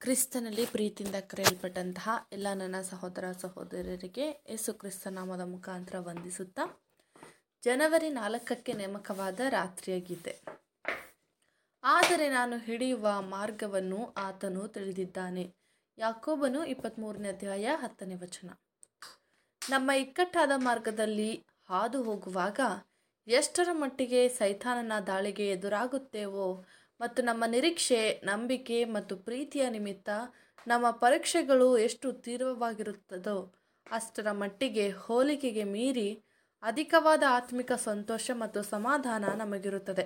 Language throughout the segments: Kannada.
ಕ್ರಿಸ್ತನಲ್ಲಿ ಪ್ರೀತಿಯಿಂದ ಕರೆಯಲ್ಪಟ್ಟಂತಹ ಎಲ್ಲ ನನ್ನ ಸಹೋದರ ಸಹೋದರರಿಗೆ ಯೇಸು ಕ್ರಿಸ್ತ ನಾಮದ ಮುಖಾಂತರ ವಂದಿಸುತ್ತಾ ಜನವರಿ ನಾಲ್ಕಕ್ಕೆ ನೇಮಕವಾದ ರಾತ್ರಿಯ ಗೀತೆ ಆದರೆ ನಾನು ಹಿಡಿಯುವ ಮಾರ್ಗವನ್ನು ಆತನು ತಿಳಿದಿದ್ದಾನೆ ಯಾಕೋಬನು ಇಪ್ಪತ್ತ್ಮೂರನೇ ಅಧ್ಯಾಯ ಹತ್ತನೇ ವಚನ ನಮ್ಮ ಇಕ್ಕಟ್ಟಾದ ಮಾರ್ಗದಲ್ಲಿ ಹಾದು ಹೋಗುವಾಗ ಎಷ್ಟರ ಮಟ್ಟಿಗೆ ಸೈತಾನನ ದಾಳಿಗೆ ಎದುರಾಗುತ್ತೇವೋ ಮತ್ತು ನಮ್ಮ ನಿರೀಕ್ಷೆ ನಂಬಿಕೆ ಮತ್ತು ಪ್ರೀತಿಯ ನಿಮಿತ್ತ ನಮ್ಮ ಪರೀಕ್ಷೆಗಳು ಎಷ್ಟು ತೀವ್ರವಾಗಿರುತ್ತದೋ ಅಷ್ಟರ ಮಟ್ಟಿಗೆ ಹೋಲಿಕೆಗೆ ಮೀರಿ ಅಧಿಕವಾದ ಆತ್ಮಿಕ ಸಂತೋಷ ಮತ್ತು ಸಮಾಧಾನ ನಮಗಿರುತ್ತದೆ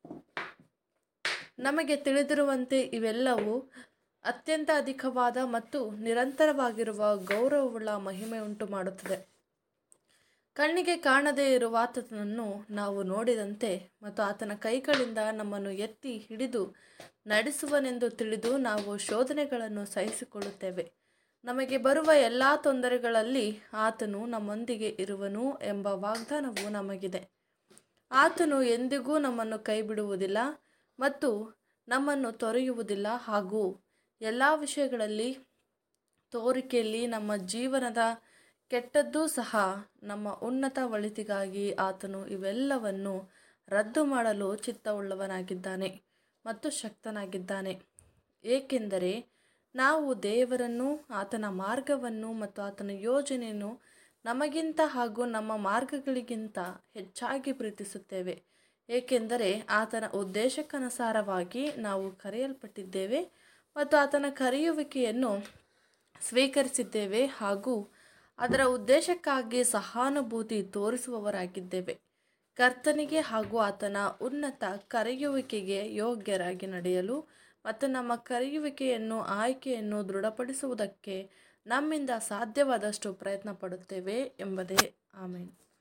ನಮಗೆ ತಿಳಿದಿರುವಂತೆ ಇವೆಲ್ಲವೂ ಅತ್ಯಂತ ಅಧಿಕವಾದ ಮತ್ತು ನಿರಂತರವಾಗಿರುವ ಗೌರವವುಳ್ಳ ಮಹಿಮೆ ಉಂಟು ಮಾಡುತ್ತದೆ ಕಣ್ಣಿಗೆ ಕಾಣದೇ ಇರುವ ಆತನನ್ನು ನಾವು ನೋಡಿದಂತೆ ಮತ್ತು ಆತನ ಕೈಗಳಿಂದ ನಮ್ಮನ್ನು ಎತ್ತಿ ಹಿಡಿದು ನಡೆಸುವನೆಂದು ತಿಳಿದು ನಾವು ಶೋಧನೆಗಳನ್ನು ಸಹಿಸಿಕೊಳ್ಳುತ್ತೇವೆ ನಮಗೆ ಬರುವ ಎಲ್ಲ ತೊಂದರೆಗಳಲ್ಲಿ ಆತನು ನಮ್ಮೊಂದಿಗೆ ಇರುವನು ಎಂಬ ವಾಗ್ದಾನವು ನಮಗಿದೆ ಆತನು ಎಂದಿಗೂ ನಮ್ಮನ್ನು ಕೈ ಬಿಡುವುದಿಲ್ಲ ಮತ್ತು ನಮ್ಮನ್ನು ತೊರೆಯುವುದಿಲ್ಲ ಹಾಗೂ ಎಲ್ಲ ವಿಷಯಗಳಲ್ಲಿ ತೋರಿಕೆಯಲ್ಲಿ ನಮ್ಮ ಜೀವನದ ಕೆಟ್ಟದ್ದೂ ಸಹ ನಮ್ಮ ಉನ್ನತ ಒಳಿತಿಗಾಗಿ ಆತನು ಇವೆಲ್ಲವನ್ನು ರದ್ದು ಮಾಡಲು ಚಿತ್ತವುಳ್ಳವನಾಗಿದ್ದಾನೆ ಮತ್ತು ಶಕ್ತನಾಗಿದ್ದಾನೆ ಏಕೆಂದರೆ ನಾವು ದೇವರನ್ನು ಆತನ ಮಾರ್ಗವನ್ನು ಮತ್ತು ಆತನ ಯೋಜನೆಯನ್ನು ನಮಗಿಂತ ಹಾಗೂ ನಮ್ಮ ಮಾರ್ಗಗಳಿಗಿಂತ ಹೆಚ್ಚಾಗಿ ಪ್ರೀತಿಸುತ್ತೇವೆ ಏಕೆಂದರೆ ಆತನ ಉದ್ದೇಶಕ್ಕನುಸಾರವಾಗಿ ನಾವು ಕರೆಯಲ್ಪಟ್ಟಿದ್ದೇವೆ ಮತ್ತು ಆತನ ಕರೆಯುವಿಕೆಯನ್ನು ಸ್ವೀಕರಿಸಿದ್ದೇವೆ ಹಾಗೂ ಅದರ ಉದ್ದೇಶಕ್ಕಾಗಿ ಸಹಾನುಭೂತಿ ತೋರಿಸುವವರಾಗಿದ್ದೇವೆ ಕರ್ತನಿಗೆ ಹಾಗೂ ಆತನ ಉನ್ನತ ಕರೆಯುವಿಕೆಗೆ ಯೋಗ್ಯರಾಗಿ ನಡೆಯಲು ಮತ್ತು ನಮ್ಮ ಕರೆಯುವಿಕೆಯನ್ನು ಆಯ್ಕೆಯನ್ನು ದೃಢಪಡಿಸುವುದಕ್ಕೆ ನಮ್ಮಿಂದ ಸಾಧ್ಯವಾದಷ್ಟು ಪ್ರಯತ್ನ ಪಡುತ್ತೇವೆ ಎಂಬುದೇ ಆಮೇಲೆ